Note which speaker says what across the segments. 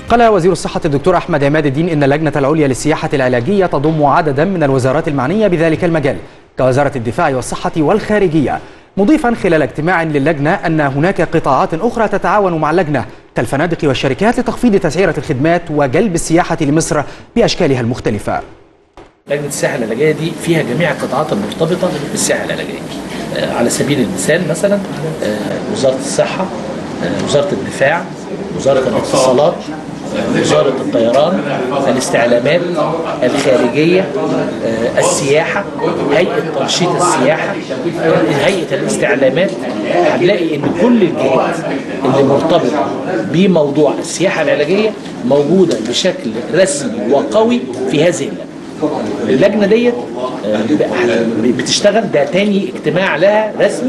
Speaker 1: قال وزير الصحة الدكتور أحمد عماد الدين إن اللجنة العليا للسياحة العلاجية تضم عددا من الوزارات المعنية بذلك المجال كوزارة الدفاع والصحة والخارجية مضيفا خلال اجتماع للجنة أن هناك قطاعات أخرى تتعاون مع اللجنة كالفنادق والشركات لتخفيض تسعيرة الخدمات وجلب السياحة لمصر بأشكالها المختلفة
Speaker 2: لجنه السياحه العلاجيه دي فيها جميع القطاعات المرتبطه بالسياحه العلاجيه آه، على سبيل المثال مثلا آه، وزاره الصحه آه، وزاره الدفاع وزاره الاتصالات آه، وزاره الطيران الاستعلامات الخارجيه آه، السياحه هيئه تنشيط السياحه آه، هيئه الاستعلامات هنلاقي ان كل الجهات اللي مرتبطه بموضوع السياحه العلاجيه موجوده بشكل رسمي وقوي في هذه اللجنه اللجنه ديت آه، بتشتغل ده تاني اجتماع لها رسمي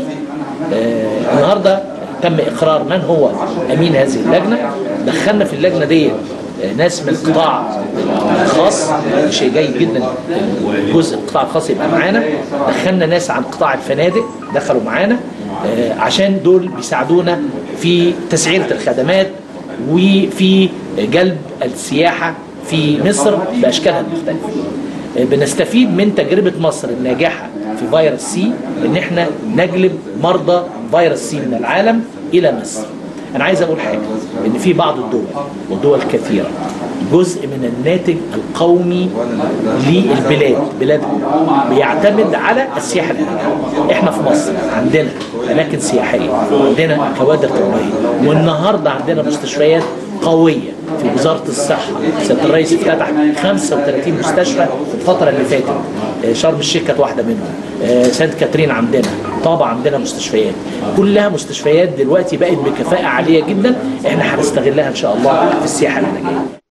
Speaker 2: آه، النهارده تم اقرار من هو امين هذه اللجنه دخلنا في اللجنه ديت آه، ناس من القطاع الخاص شيء جيد جدا جزء القطاع الخاص يبقى معانا دخلنا ناس عن قطاع الفنادق دخلوا معانا آه، عشان دول بيساعدونا في تسعيره الخدمات وفي جلب السياحه في مصر باشكالها المختلفه. بنستفيد من تجربه مصر الناجحه في فيروس سي ان احنا نجلب مرضى فيروس سي من العالم الى مصر. انا عايز اقول حاجه ان في بعض الدول ودول كثيره جزء من الناتج القومي للبلاد بلادهم بيعتمد على السياحه العلاجيه احنا في مصر عندنا اماكن سياحيه وعندنا كوادر طبيه والنهارده عندنا مستشفيات قويه في وزاره الصحه سياده الرئيس افتتح 35 مستشفى في الفتره اللي فاتت آه، شرم الشيخ كانت واحده منهم آه، سانت كاترين عندنا طابا عندنا مستشفيات كلها مستشفيات دلوقتي بقت بكفاءه عاليه جدا احنا هنستغلها ان شاء الله في السياحه العلاجيه